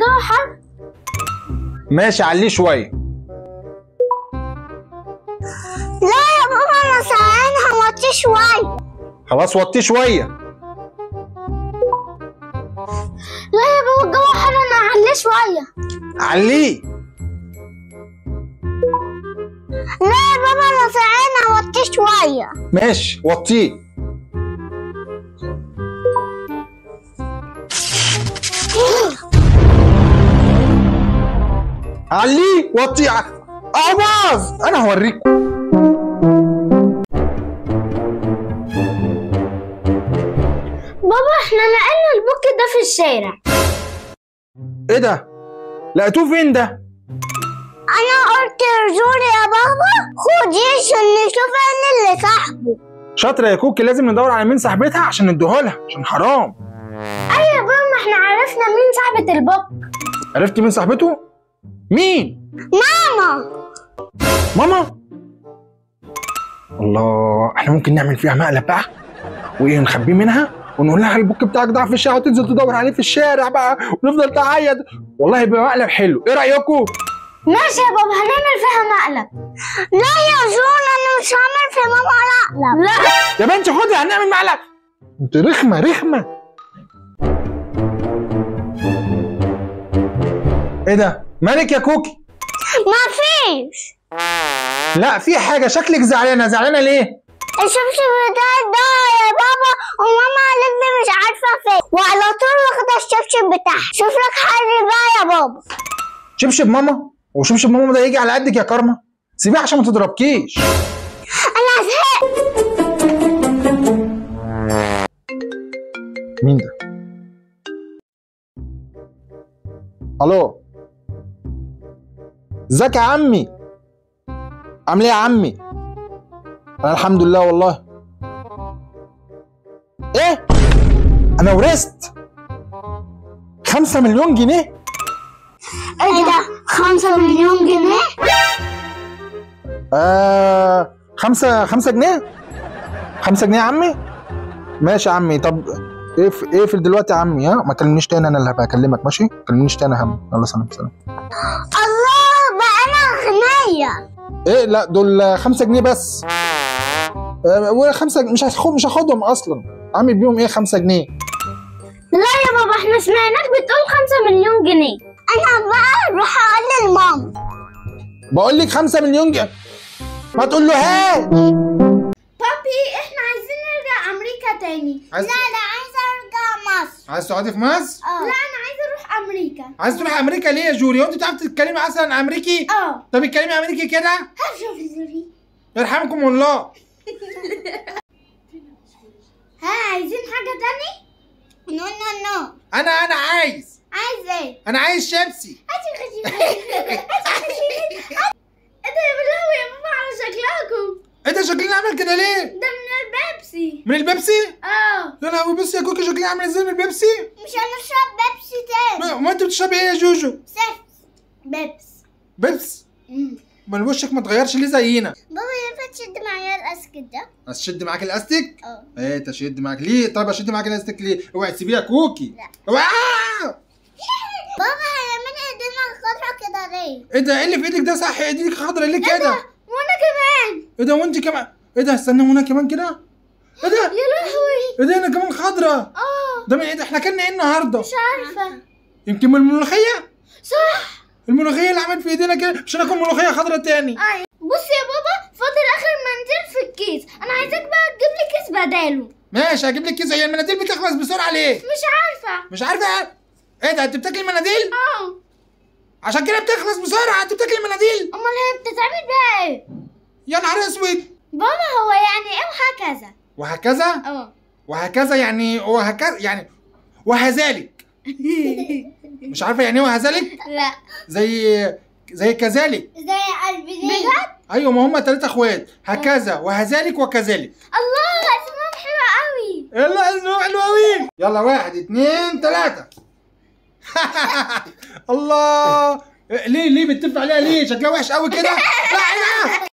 الجو حر ماشي عليه شويه لا يا بابا انا سعان هوطي شوية خلاص وطيه شويه لا يا بابا الجو حر انا اعليه شويه عليه لا يا بابا انا سعان هوطي شوية ماشي وطيه عليه وطيه اه باظ انا هوريكم بابا احنا نقلنا البوك ده في الشارع ايه ده لقيتوه فين ده انا قلت لزوري يا بابا خدي عشان نشوف انا اللي صاحبه شاطره يا كوكي لازم ندور على مين صاحبتها عشان نديهولها عشان حرام ايوه يا بابا ما احنا عرفنا مين صاحبة البوك عرفت مين صاحبته مين ماما ماما الله احنا ممكن نعمل فيها مقلب بقى وايه نخبيه منها ونقول لها البوك بتاعك ضاع في الشارع وتنزل تدور عليه في الشارع بقى ونفضل تعيط والله يبقى مقلب حلو ايه رايكم ماشي يا بابا هنعمل فيها مقلب لا يا زور انا مش هعمل في ماما لا لا يا بنتي خدي هنعمل مقلب انت رخمه رخمه ايه ده مالك يا كوكي ما فيش لا في حاجه شكلك زعلانه زعلانه ليه الشبشب بتاعي ضاع يا بابا وماما قالت لي مش عارفة فين وعلى طول واخدة الشبشب بتاعها شوف لك حل بقى يا بابا شبشب ماما وشبشب ماما ده يجي على قدك يا كارما سيبيه عشان ما تضربكيش انا زهقت مين ده الو ازيك يا عمي عامل ايه يا عمي انا الحمد لله والله ايه انا ورثت خمسة مليون جنيه ايه ده خمسة مليون جنيه آه خمسة خمسة جنيه خمسة جنيه يا عمي ماشي يا عمي طب اقفل اقفل دلوقتي يا عمي ها ما تكلمنيش تاني انا اللي هبقى اكلمك ماشي ما تكلمنيش تاني يا عم يلا سلام سلام الله بقى انا غنية ايه لا دول خمسة جنيه بس آه، ولا خمسة مش هاخد مش هاخدهم اصلا عامل بيهم ايه خمسة جنيه لا يا بابا احنا سمعناك بتقول خمسة مليون جنيه انا بقى اروح اقول لماما بقول لك خمسة مليون جنيه ما تقول له هات بابي احنا عايزين نرجع امريكا تاني عايز لا لا عايزة ارجع مصر عايز تقعدي في مصر اه لا انا عايزه اروح امريكا عايز تروحي امريكا ليه يا جوري وانت بتعرفي تتكلمي اصلا امريكي اه طب اتكلمي امريكي كده هشوف زوري يرحمكم الله ها عايزين حاجة تاني؟ نو نو نو انا انا عايز عايز ايه؟ انا عايز شيبسي هاتي خشي ايه ده يا بالله يا بابا على شكلكم ايه ده شكلنا عامل كده ليه ده من البيبسي من البيبسي اه يا لهوي بصي يا كوكي شكلها عامل ازاي من البيبسي مش هنشرب بيبسي تاني ما ما انت بتشربي ايه يا جوجو سفت بيبس بيبس من وشك ما تغيرش ليه زينا بابا ينفع تشد معايا الاسكت ده اشد معاك الاستيك اه ايه تشد معاك ليه طب اشد معاك الاستيك ليه اوعي تسيبيها كوكي لا. اوعى بابا هي من ايدينا الخضرا كده ليه ايه ده ايه اللي في ايدك ده صح ايديك خضرا ليه كده وانا كمان ايه ده وانت كمان ايه ده استنى وانا كمان كده ايه ده يا لهوي ايه ده انا كمان خضرا اه ده من ايه ده احنا كنا ايه النهارده مش عارفة يمكن من الملوخيه صح الملوخيه اللي عملت في ايدينا كده مش هناكل ملوخيه خضرا تاني اي بص يا بابا فاضل اخر منديل في الكيس انا عايزاك بقى تجيب لي كيس بداله ماشي هجيب لك كيس هي المناديل بتخلص بسرعه ليه مش عارفة مش عارفه ايه ده انت بتاكلي مناديل اه عشان كده بتخلص بسرعه انت بتاكلي مناديل امال هي بتتعمل بقى ايه يا نهار اسود بابا هو يعني ايه وهكذا وهكذا اه وهكذا يعني وهكذا يعني وهذلك مش عارفه يعني ايه وهذلك لا زي زي كذلك زي قلبي بجد ايوه ما هم ثلاثه اخوات هكذا وهذلك وكذلك الله اسمهم حلوة قوي يلا اسمه حلو قوي يلا واحد اتنين تلاته الله ليه ليه بتلف عليها ليه شكلها وحش قوي كده لا ايه ده